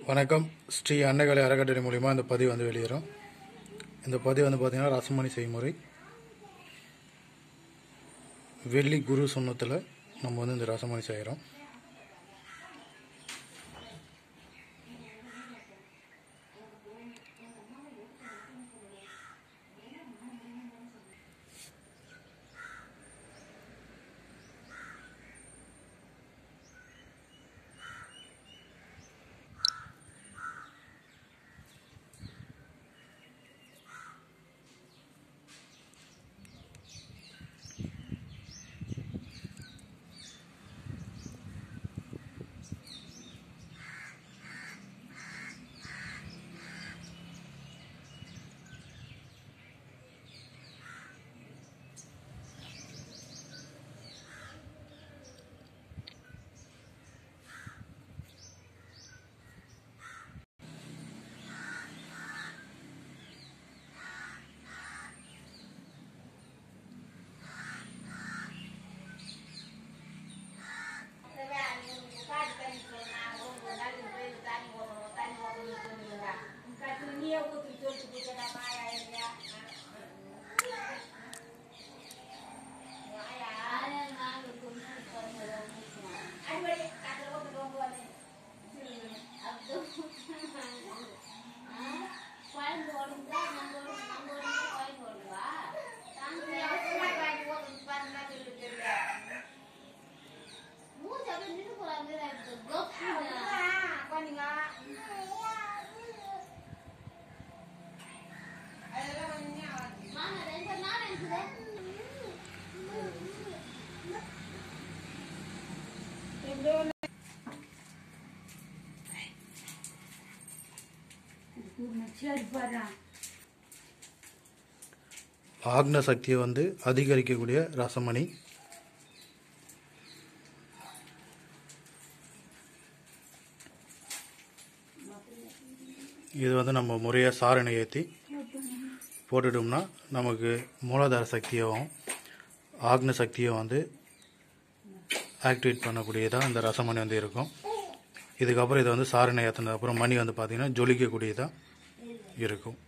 வணக்கம் ஸ்ரீ அன்னைகலை அறக்கட்டளை மூலிமா இந்த பதிவு வந்து வெளியேறும் இந்த பதிவு வந்து பார்த்திங்கன்னா ரசமணி செய்முறை வெள்ளி குரு சுண்ணத்தில் நம்ம வந்து இந்த ரசமணி செய்கிறோம் ஆக்ன சக்தியை வந்து அதிகரிக்கக்கூடிய ரசமணி இது வந்து நம்ம முறையாக சாரணை ஏற்றி போட்டுட்டோம்னா நமக்கு மூலாதார சக்தியாகவும் ஆக்ன சக்தியும் வந்து ஆக்டிவேட் பண்ணக்கூடியதாக இந்த ரசமணி வந்து இருக்கும் இதுக்கப்புறம் இதை வந்து சாரணை ஏற்றினதுக்கப்புறம் மணி வந்து பார்த்திங்கன்னா ஜொலிக்கக்கூடியதாக இருக்கும்